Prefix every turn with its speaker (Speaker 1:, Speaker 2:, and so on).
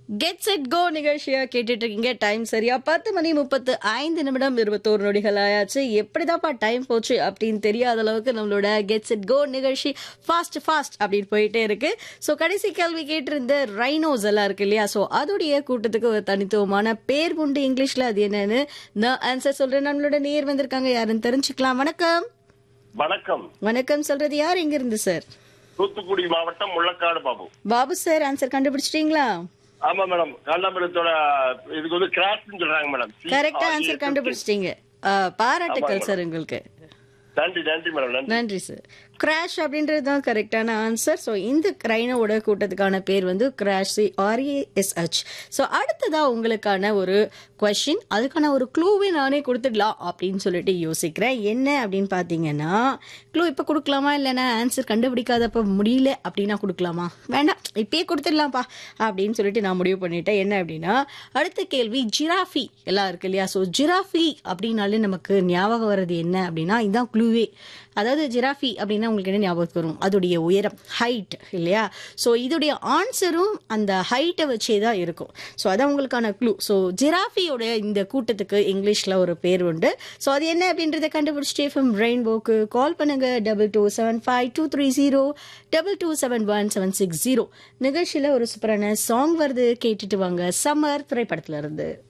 Speaker 1: get set go நிகழ்ச்சியா கேட்டுட்டு இருக்கீங்க டைம் சரியா பத்து மணி முப்பத்து ஐந்து நிமிடம் இருபத்தோரு நொடிகள் ஆயாச்சு எப்படிதான்ப்பா டைம் போச்சு அப்படின்னு தெரியாத அளவுக்கு நம்மளோட கெட் செட் கோ நிகழ்ச்சி ஃபாஸ்ட் ஃபாஸ்ட் அப்படின்னு போயிட்டே இருக்கு ஸோ கடைசி கேள்வி கேட்டிருந்த ரைனோஸ் எல்லாம் இருக்கு இல்லையா ஸோ அதோடைய கூட்டத்துக்கு ஒரு தனித்துவமான பேர் உண்டு இங்கிலீஷ்ல அது என்னன்னு நான் ஆன்சர் சொல்றேன் நம்மளோட நேர் வந்திருக்காங்க யாருன்னு தெரிஞ்சுக்கலாம் வணக்கம்
Speaker 2: வணக்கம்
Speaker 1: வணக்கம் சொல்றது யார் எங்க இருந்து சார்
Speaker 2: தூத்துக்குடி மாவட்டம் முள்ளக்காடு பாபு
Speaker 1: பாபு சார் ஆன்சர் கண்டுபிடிச்சிட்டீங்களா
Speaker 2: ஆமா மேடம் காண்டாமிரத்தோட இதுக்கு வந்து கிராஸ்ன்னு சொல்றாங்க மேடம்
Speaker 1: கரெக்டா ஆன்சர் கண்டுபிடிச்சிட்டீங்க ஆ, பாராட்டுக்கள் சார் உங்களுக்கு
Speaker 2: நன்றி நன்றி மேடம் நன்றி
Speaker 1: நன்றி சார் கிராஷ் அப்படின்றது தான் கரெக்டான ஆன்சர் ஸோ இந்த கிரைனோட கூட்டத்துக்கான பேர் வந்து கிராஷ் ஆர்ஏஎஸ்ஹெச் ஸோ அடுத்ததா உங்களுக்கான ஒரு கொஷின் அதுக்கான ஒரு க்ளூவே நானே கொடுத்துடலாம் அப்படின்னு சொல்லிட்டு யோசிக்கிறேன் என்ன அப்படின்னு பார்த்தீங்கன்னா க்ளூ இப்போ கொடுக்கலாமா இல்லைன்னா ஆன்சர் கண்டுபிடிக்காதப்ப முடியல அப்படின்னா கொடுக்கலாமா வேண்டாம் இப்பயே கொடுத்துடலாம்ப்பா அப்படின்னு சொல்லிட்டு நான் முடிவு பண்ணிட்டேன் என்ன அப்படின்னா அடுத்த கேள்வி ஜிராஃபி எல்லாம் இருக்கு இல்லையா ஸோ ஜிராஃபி அப்படின்னாலே நமக்கு ஞாபகம் வர்றது என்ன அப்படின்னா இதுதான் க்ளூவே அதாவது ஜிராஃபி அப்படின்னா உங்களுக்கு என்ன ஞாபகத்துக்கு வரும் அதோடைய உயரம் ஹைட் இல்லையா ஸோ இதோடைய ஆன்சரும் அந்த ஹைட்டை வச்சே தான் இருக்கும் ஸோ அதான் உங்களுக்கான க்ளூ ஸோ ஜிராஃபியோட இந்த கூட்டத்துக்கு இங்கிலீஷில் ஒரு பேர் உண்டு ஸோ அது என்ன அப்படின்றத கண்டுபிடிச்சிட்டு எஃப்எம் ரெயின்போக்கு கால் பண்ணுங்க double two seven five two three zero double two seven one seven six zero நிகழ்ச்சியில் ஒரு சூப்பரான சாங் வருது கேட்டுட்டு வாங்க சம்மர் திரைப்படத்துல இருந்து